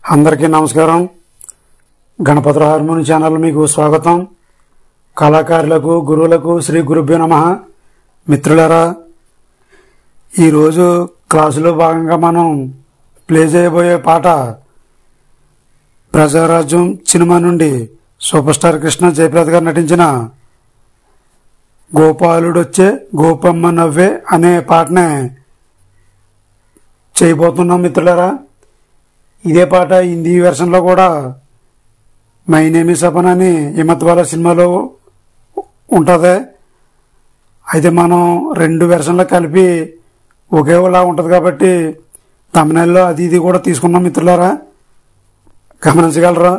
అందరికీ నమస్కారం Ganapati harmony channel మీకు స్వాగతం కళాకారులకు గురువులకు శ్రీ గురుభ్యో నమ మిత్రులారా ఈరోజు క్లాసులో భాగంగా మనం ప్లే చేయబోయే పాట ప్రజారాజ్యం సినిమా నుండి సూపర్ స్టార్ కృష్ణ జయప్రద గారు నటించిన గోపాలుడొచ్చే గోపమ్మ నవ్వే అనే పాటనే చేయబోతున్నాం మిత్రులారా ఇదే పాట హిందీ వెర్షన్లో కూడా మై నేమి సపన్ అని హిమత్వాల సినిమాలో ఉంటుంది అయితే మనం రెండు వెర్షన్లు కలిపి ఒకేలా ఉంటుంది కాబట్టి తమిళలో అది ఇది కూడా తీసుకున్నాం మిత్రులారా గమనించగలరా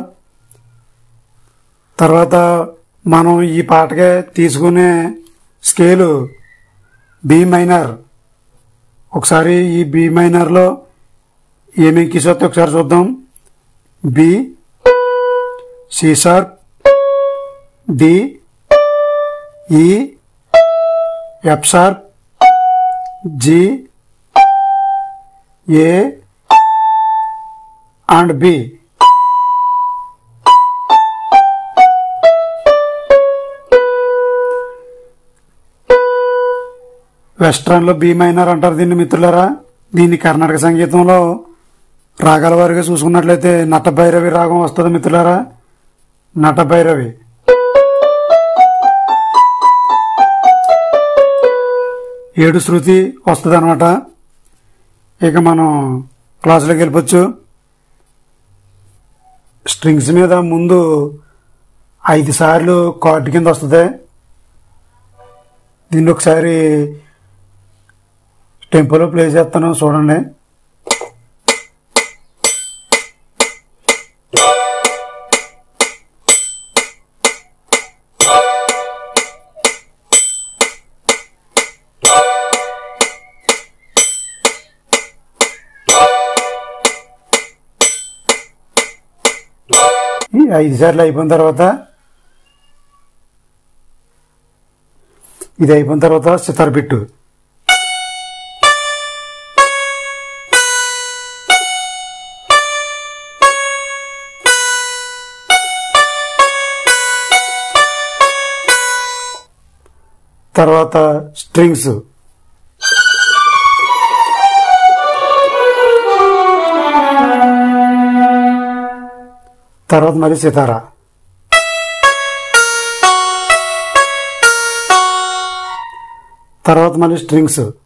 తర్వాత మనం ఈ పాటకే తీసుకునే స్కేలు బి మైనర్ ఒకసారి ఈ బి మైనర్లో ఏమేమి కీస్ వస్తే ఒకసారి చూద్దాం B C sharp D E F sharp G A and B వెస్ట్రన్లో బి మైనర్ అంటారు దీన్ని మిత్రులారా దీన్ని కర్ణాటక సంగీతంలో రాగాల వారిగా చూసుకున్నట్లయితే నటభైరవి రాగం వస్తుంది మిత్రులారా నటభైరవి ఏడు శృతి వస్తుంది అనమాట ఇక మనం క్లాసులోకి వెళ్ళిపోవచ్చు స్ట్రింగ్స్ మీద ముందు ఐదు సార్లు కార్డు కింద వస్తుంది దీన్ని ఒకసారి టెంపోలో ప్లే చేస్తాను చూడండి ఈ ఐదు సార్లు అయిపోయిన తర్వాత ఇది అయిపోయిన తర్వాత సితార్ బిట్టు తర్వాత స్ట్రింగ్స్ తర్వాత మరి సితారా తర్వాత మళ్ళీ స్ట్రింగ్స్